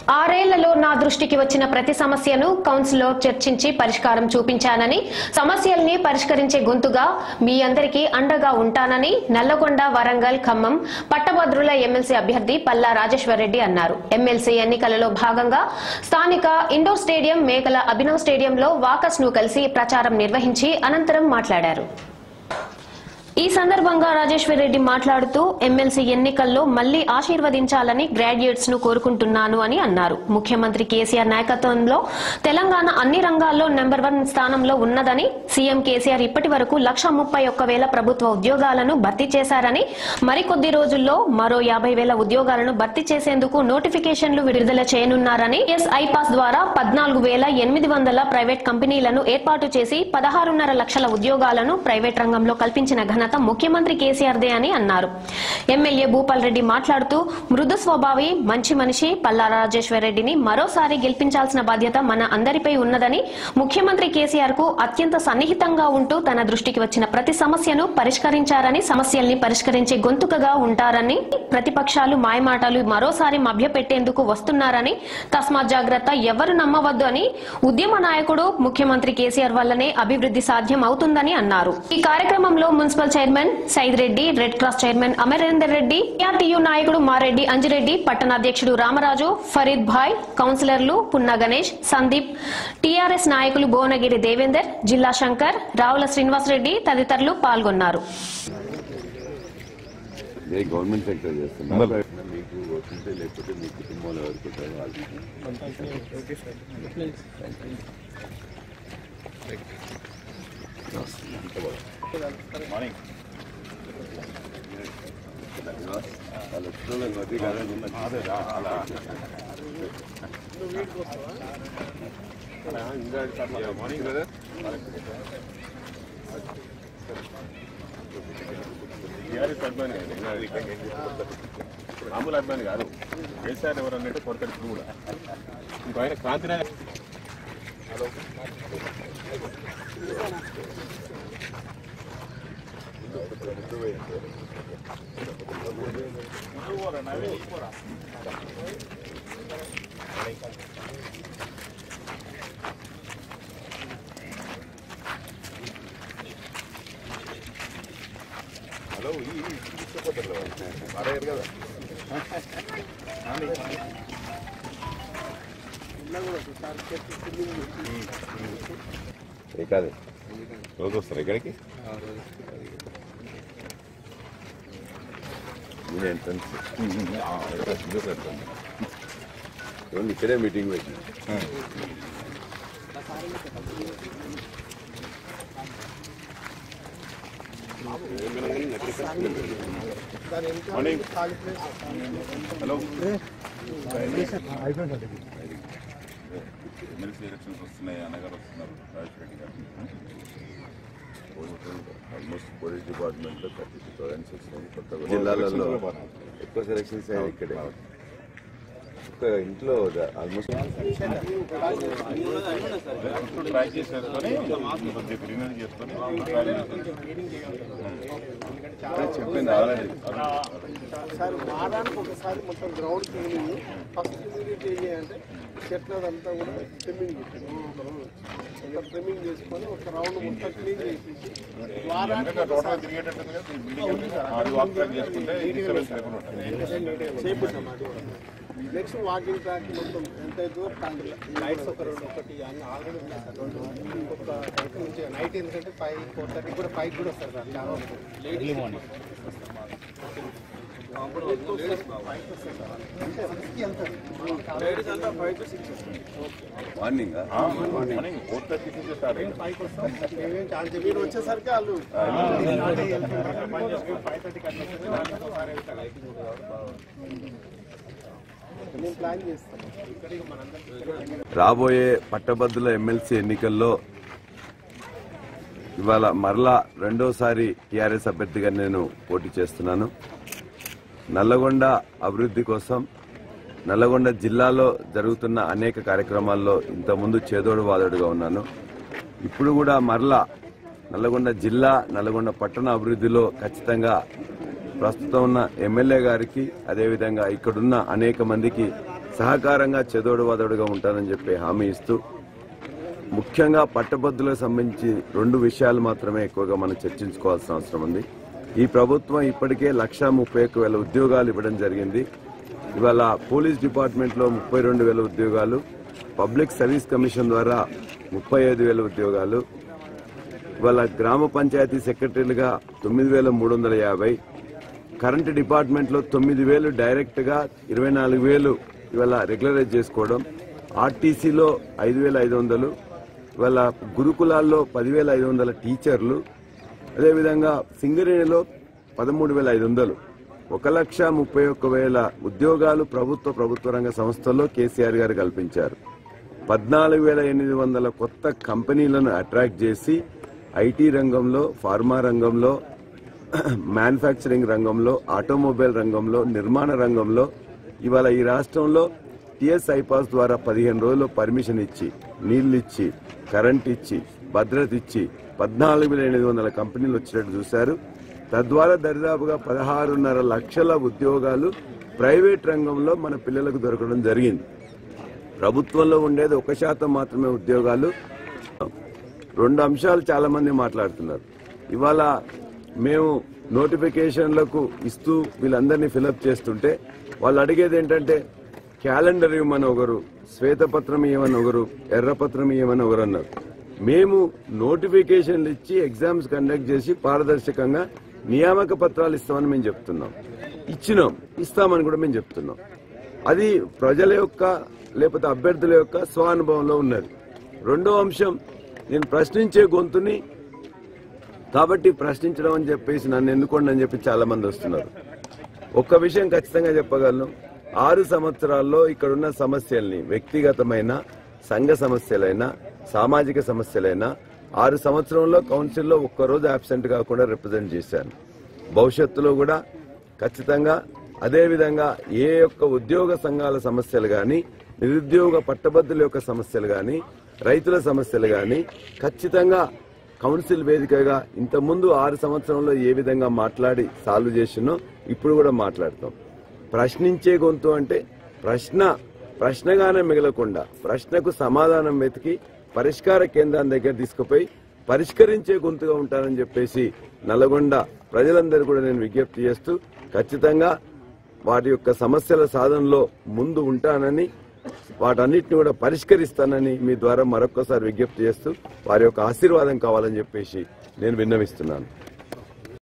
ఆరేళ్లలో నా దృష్టికి వచ్చిన ప్రతి సమస్యను కౌన్సిల్లో చర్చించి పరిష్కారం చూపించానని సమస్యల్ని పరిష్కరించే గొంతుగా మీ అందరికీ అండగా ఉంటానని నల్లగొండ వరంగల్ ఖమ్మం పట్టభద్రుల ఎమ్మెల్సీ అభ్యర్థి పల్లా రాజేశ్వరరెడ్డి అన్నారు ఎమ్మెల్సీ ఎన్నికలలో భాగంగా స్థానిక ఇండోర్ స్టేడియం మేకల అభినవ్ స్టేడియంలో వాకర్స్ ను కలిసి ప్రచారం నిర్వహించి అనంతరం మాట్లాడారు ఈ సందర్భంగా రాజేశ్వర్ రెడ్డి మాట్లాడుతూ ఎమ్మెల్సీ ఎన్నికల్లో మళ్లీ ఆశీర్వదించాలని గ్రాడ్యుయేట్స్ ను కోరుకుంటున్నాను అని అన్నారు ముఖ్యమంత్రి కేసీఆర్ నాయకత్వంలో తెలంగాణ అన్ని రంగాల్లో నెంబర్ వన్ స్థానంలో ఉన్నదని సీఎం కేసీఆర్ ఇప్పటి వరకు లక్ష ముప్పై ఒక్క వేల ప్రభుత్వ ఉద్యోగాలను భర్తీ చేశారని మరికొద్ది రోజుల్లో మరో యాభై వేల ఉద్యోగాలను భర్తీ చేసేందుకు నోటిఫికేషన్లు విడుదల చేయనున్నారని ఎస్ ఐపాస్ ద్వారా పద్నాలుగు వేల ఎనిమిది వందల ప్రైవేట్ కంపెనీలను ఏర్పాటు చేసి పదహారున్నర లక్షల ఉద్యోగాలను ప్రైవేట్ రంగంలో కల్పించిన ఘనత ముఖ్యమంత్రి కేసీఆర్దే అని అన్నారు ఎమ్మెల్యే భూపాల్ రెడ్డి మాట్లాడుతూ మృదు స్వభావి మంచి మనిషి పల్లా రాజేశ్వర్ రెడ్డిని మరోసారి గెలిపించాల్సిన బాధ్యత మన అందరిపై ఉన్నదని ముఖ్యమంత్రి కేసీఆర్ కు అత్యంత సన్నిహితంగా ఉంటూ తన దృష్టికి వచ్చిన ప్రతి సమస్యను పరిష్కరించారని సమస్యల్ని పరిష్కరించే గొంతుకగా ఉంటారని ప్రతిపక్షాలు మాయమాటలు మరోసారి మభ్యపెట్టేందుకు వస్తున్నారని తస్మాత్ జాగ్రత్త ఎవరు నమ్మవద్దు అని ఉద్యమ నాయకుడు ముఖ్యమంత్రి కేసీఆర్ వల్లనే అభివృద్ధి సాధ్యం అవుతుందని అన్నారు ఈ కార్యక్రమంలో municipal chairman Said Reddy red cross chairman Amarender Reddy TRTU నాయకుడు మారెడ్డి అంజిరెడ్డి పట్టణాధ్యక్షుడు రామరాజు ఫరీద్ భాయ్ కౌన్సిలర్లు పున్నా గణేష్ సందీప్ టీఆర్ఎస్ నాయకులు భువనగిరి దేవేందర్ జిల్లా శంకర్ రావుల శ్రీనివాసరెడ్డి తదితరులు పాల్గొన్నారు ఏ గవర్నమెంట్ సెక్టర్ చేస్తున్నారు మీకు వస్తుంటే లేకపోతే మీ కుటుంబంలో ఎవరికి ఉంటారో వాళ్ళకి వాళ్ళ వస్తువులకు వడ్డీ కాదని ఉన్నది. అలా టీఆర్ఎస్ అభిమాని కాదు మామూలు అభిమాని కాదు కేసీఆర్ ఎవరు అన్నట్టు కొడతాడు ఇప్పుడు కూడా ఇంకో ఆయన క్రాంతి నాయక్ హలో ఈ తీసుకోపోతారు అడగారు కదా ఏ కాదు రోజు వస్తారు ఇక్కడికి నేను ఎంట్రన్స్ చూడండి ఇక్కడే మీటింగ్ పెట్టిన మార్నింగ్ హలో ఎమ్మెల్సీ ఎలక్షన్స్ వస్తున్నాయి అన్నగారు వస్తున్నారు రాజేష్ రెడ్డి గారు ఆల్మోస్ట్ పోలీస్ డిపార్ట్మెంట్ లో థర్టీ టూ థౌసండ్స్ వచ్చినాయి కొత్త జిల్లాలలో ఎక్కువ సెలక్షన్స్ అయ్యాయి ఇక్కడే ఒక్క ఇంట్లో ఆల్మోస్ట్ ట్రై చేసేసుకొని కొద్దిగా రిమైండ్ చేసుకొని try చేసుకొని. చెప్పింది ఆల్రెడీ సార్ వారానికి ఒకసారి మొత్తం గ్రౌండ్ క్లీనింగ్ ఫస్ట్ ఇమీడియట్ ఏం చేయాలంటే చెట్లు అదంతా కూడా ట్రిమ్మింగ్ అంతా ట్రిమ్మింగ్ చేసుకొని ఒక రౌండ్ మొత్తం క్లీన్ చేసేసి వారానికి ఎందుకంటే రోడ్డు తిరిగేటట్టుంది కదా ఈ బిల్డింగ్ అది వాక్ ట్రాక్ చేసుకుంటే డిస్టర్బెన్స్ లేకుండా ఉంటుంది చేపిస్తాం అది నెక్స్ట్ వాకింగ్ ట్రాక్ మొత్తం ఎంత దూరం లైట్స్ ఒక రెండు ఒకటి అన్ని ఆల్రెడీ ఉన్నాయి సార్ రెండు ఇంకొక టైప్ నుంచి నైట్ ఎందుకంటే ఫైవ్ ఫోర్ థర్టీ కూడా ఫైవ్ కూడా వస్తారు సార్ చాలా early morning morning morning four thirty నుంచి స్టార్ట్ అయింది ఫైవ్ వస్తాం మేమేం చాలా చెప్పి మీరు వచ్చేసరికి వాళ్ళు ఫైవ్ థర్టీకి అట్లా వస్తారు. వాళ్ళతో వారే వెళ్తారు. లైటింగ్ ఉంటుంది కాబట్టి బాగా నేను ప్లాన్ చేస్తాను ఇక్కడికి మనందరం రాబోయే పట్టభద్రుల ఎమ్మెల్సీ ఎన్నికల్లో ఇవాళ మరలా రెండోసారి టీఆర్ఎస్ అభ్యర్థిగా నేను పోటీ చేస్తున్నాను నల్లగొండ అభివృద్ధి కోసం నల్లగొండ జిల్లాలో జరుగుతున్న అనేక కార్యక్రమాల్లో ఇంతకుముందు చేదోడు వాదోడుగా ఉన్నాను ఇప్పుడు కూడా మరలా నల్లగొండ జిల్లా నల్లగొండ పట్టణ అభివృద్ధిలో ఖచ్చితంగా ప్రస్తుతం ఉన్న ఎమ్మెల్యే గారికి అదేవిధంగా ఇక్కడున్న అనేక మందికి సహకారంగా చెదోడు వదడుగా ఉంటానని చెప్పి హామీ ఇస్తూ ముఖ్యంగా పట్టభద్రులకు సంబంధించి రెండు విషయాలు మాత్రమే ఎక్కువగా మనం చర్చించుకోవాల్సిన అవసరం ఉంది ఈ ప్రభుత్వం ఇప్పటికే లక్షా ముప్పై ఒక్క వేల ఉద్యోగాలు ఇవ్వడం జరిగింది ఇవాళ పోలీస్ డిపార్ట్మెంట్లో ముప్పై రెండు వేల ఉద్యోగాలు పబ్లిక్ సర్వీస్ కమిషన్ ద్వారా ముప్పై ఐదు వేల ఉద్యోగాలు ఇవాళ గ్రామ పంచాయతీ సెక్రటరీలుగా తొమ్మిది వేల మూడు వందల యాభై కరెంటు డిపార్ట్మెంట్లో తొమ్మిది వేలు డైరెక్ట్గా ఇరవై నాలుగు వేలు ఇవాళ రెగ్యులరైజ్ చేసుకోవడం ఆర్టీసీలో ఐదు వేల ఐదు వందలు ఇవాళ గురుకులాల్లో పదివేల ఐదు వందల టీచర్లు అదేవిధంగా సింగరేణిలో పదమూడు వేల ఐదు వందలు ఒక లక్ష ముప్పై ఒక్క వేల ఉద్యోగాలు ప్రభుత్వ ప్రభుత్వ రంగ సంస్థల్లో కేసీఆర్ గారు కల్పించారు పద్నాలుగు వేల ఎనిమిది వందల కొత్త కంపెనీలను అట్రాక్ట్ చేసి ఐటీ రంగంలో ఫార్మా రంగంలో మ్యానుఫ్యాక్చరింగ్ రంగంలో ఆటోమొబైల్ రంగంలో నిర్మాణ రంగంలో ఇవాళ ఈ రాష్ట్రంలో టిఎస్ ఐపాస్ ద్వారా పదిహేను రోజులు పర్మిషన్ ఇచ్చి నీళ్లు ఇచ్చి కరెంట్ ఇచ్చి భద్రత ఇచ్చి పద్నాలుగు వేల ఎనిమిది వందల కంపెనీలు వచ్చినట్టు చూశారు తద్వారా దరిదాపుగా పదహారున్నర లక్షల ఉద్యోగాలు ప్రైవేట్ రంగంలో మన పిల్లలకు దొరకడం జరిగింది ప్రభుత్వంలో ఉండేది ఒక శాతం మాత్రమే ఉద్యోగాలు రెండు అంశాలు చాలా మంది మాట్లాడుతున్నారు ఇవాళ మేము నోటిఫికేషన్లకు ఇస్తూ వీళ్ళందరినీ ఫిలప్ చేస్తుంటే వాళ్ళు అడిగేది ఏంటంటే క్యాలెండర్ ఇవ్వమని ఒకరు శ్వేతపత్రం ఇవ్వమని ఒకరు ఎర్రపత్రం ఇవ్వమని ఒకరు అన్నారు మేము నోటిఫికేషన్లు ఇచ్చి ఎగ్జామ్స్ కండక్ట్ చేసి పారదర్శకంగా నియామక పత్రాలు ఇస్తామని మేము చెప్తున్నాం ఇచ్చినాం ఇస్తామని కూడా మేము చెప్తున్నాం అది ప్రజల యొక్క లేకపోతే అభ్యర్థుల యొక్క స్వానుభవంలో ఉన్నది రెండో అంశం నేను ప్రశ్నించే గొంతుని కాబట్టి ప్రశ్నించడం అని చెప్పేసి నన్ను ఎన్నుకోండి అని చెప్పి చాలా మంది వస్తున్నారు ఒక్క విషయం ఖచ్చితంగా చెప్పగలను ఆరు సంవత్సరాల్లో ఇక్కడున్న సమస్యల్ని వ్యక్తిగతమైన సంఘ సమస్యలైనా సామాజిక సమస్యలైనా ఆరు సంవత్సరంలో కౌన్సిల్లో ఒక్కరోజు అబ్సెంట్ కాకుండా రిప్రజెంట్ చేశాను భవిష్యత్తులో కూడా ఖచ్చితంగా అదేవిధంగా ఏ యొక్క ఉద్యోగ సంఘాల సమస్యలు కానీ నిరుద్యోగ పట్టభద్రుల యొక్క సమస్యలు కానీ రైతుల సమస్యలు కానీ ఖచ్చితంగా కౌన్సిల్ వేదికగా ఇంతకుముందు ఆరు సంవత్సరంలో ఏ విధంగా మాట్లాడి సాల్వ్ చేసినో ఇప్పుడు కూడా మాట్లాడతాం ప్రశ్నించే గొంతు అంటే ప్రశ్న ప్రశ్నగానే మిగలకుండా ప్రశ్నకు సమాధానం వెతికి పరిష్కార కేంద్రాన్ని దగ్గర తీసుకుపోయి పరిష్కరించే గొంతుగా ఉంటానని చెప్పేసి నల్గొండ ప్రజలందరూ కూడా నేను విజ్ఞప్తి చేస్తూ ఖచ్చితంగా వాటి యొక్క సమస్యల సాధనలో ముందు ఉంటానని వాటన్నిటిని కూడా పరిష్కరిస్తానని మీ ద్వారా మరొక్కసారి విజ్ఞప్తి చేస్తూ వారి యొక్క ఆశీర్వాదం కావాలని చెప్పేసి నేను విన్నవిస్తున్నాను